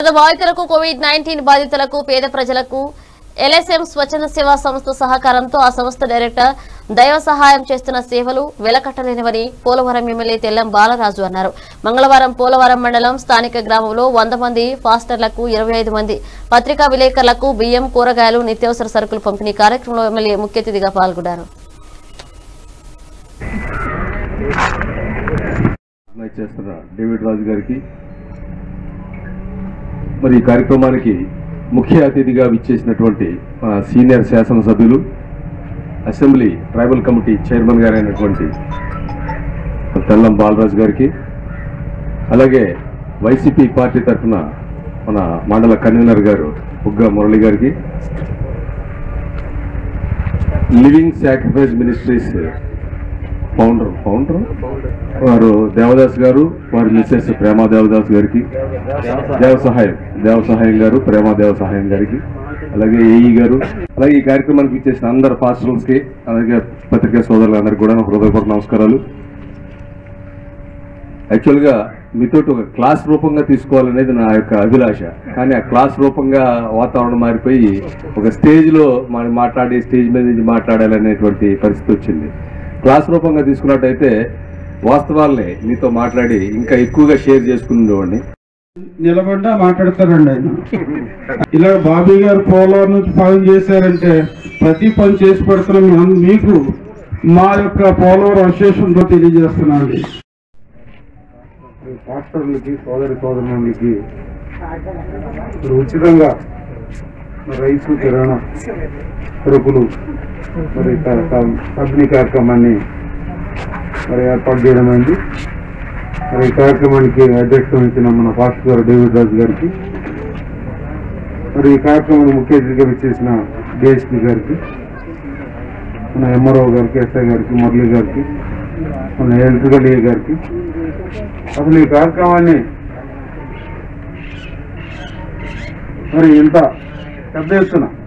బాధితులకు Covid nineteen బాధితులకు పేద ప్రజలకు ఎల్ఎస్ఎం స్వచ్ఛంద సేవా సంస్థ సహకారంతో ఆ సంస్థ డైరెక్టర్ దైవ సహాయం చేస్తున్న సేవలు వెలకట్టలేనివని పోలవరం ఎమ్మెల్యే తెల్లం బాలరాజు అన్నారు మంగళవారం పోలవరం మండలం స్థానిక గ్రామంలో వంద మంది ఫాస్టర్లకు ఇరవై ఐదు మంది పత్రికా విలేకరులకు బియ్యం కూరగాయలు నిత్యావసర సరుకులు పంపిణీ కార్యక్రమంలో ఎమ్మెల్యే ముఖ్య అతిథిగా పాల్గొన్నారు ఆర్గనైజ్ చేస్తున్న డేవిడ్ రాజు గారికి మరి ఈ కార్యక్రమానికి ముఖ్య అతిథిగా విచ్చేసినటువంటి మా సీనియర్ శాసనసభ్యులు అసెంబ్లీ ట్రైబల్ కమిటీ చైర్మన్ గారైనటువంటి తెల్లం బాలరాజు గారికి అలాగే వైసీపీ పార్టీ తరఫున మన మండల కన్వీనర్ గారు బుగ్గ మురళి గారికి living sacrifice ministries founder founder వారు దేవదాస్ గారు వారి మిస్సెస్ ప్రేమా దేవదాస్ గారికి దేవ సహాయం దేవ సహాయం గారు ప్రేమా దేవ సహాయం గారికి అలాగే ఏఈ గారు అలాగే ఈ కార్యక్రమానికి ఇచ్చేసిన అందరు పాస్టర్స్ కి అలాగే పత్రికా సోదరులందరికీ కూడా నా హృదయపూర్వక నమస్కారాలు యాక్చువల్గా మీతో ఒక క్లాస్ రూపంగా తీసుకోవాలనేది నా యొక్క అభిలాష కానీ ఆ క్లాస్ రూపంగా వాతావరణం మారిపోయి ఒక స్టేజ్లో మనం మాట్లాడి స్టేజ్ మీద నుంచి మాట్లాడాలనేటువంటి పరిస్థితి వచ్చింది క్లాస్ రూపంగా తీసుకున్నట్టయితే వాస్తవాల్ని మీతో మాట్లాడి ఇంకా ఎక్కువగా షేర్ చేసుకునేవాడిని నిలబడ్డా మాట్లాడతారండి ఆయన ఇలా బాబీ గారు పోలవరం నుంచి పని చేశారంటే ప్రతి పని చేసి పెడుతున్నాం మీ అన్- మీకు మా యొక్క పోలవరం విశేషంతో తెలియజేస్తున్నాండి డాక్టర్లకి సోదరి సోదరులకి ఇప్పుడు ఉచితంగా రైసు కిరాణా సరుకులు మరి క- క- పంపిణీ కార్యక్రమాన్ని మరి ఏర్పాటు చేయడం అయింది మరి ఈ కార్యక్రమానికి అధ్యక్షత వహించిన మన పాస్టర్ గారు డేవిడ్ రాజు గారికి మరి ఈ కార్యక్రమానికి ముఖ్య అతిథిగా విచ్చేసిన డిఎస్పీ గారికి మన ఎంఆర్ఓ గారికి ఎస్ఐ గారికి మురళి గారికి మన ఎలక్ట్రికల్ ఏ గారికి అసలు ఈ కార్యక్రమాన్ని మరి ఇంత పెద్ద ఎత్తున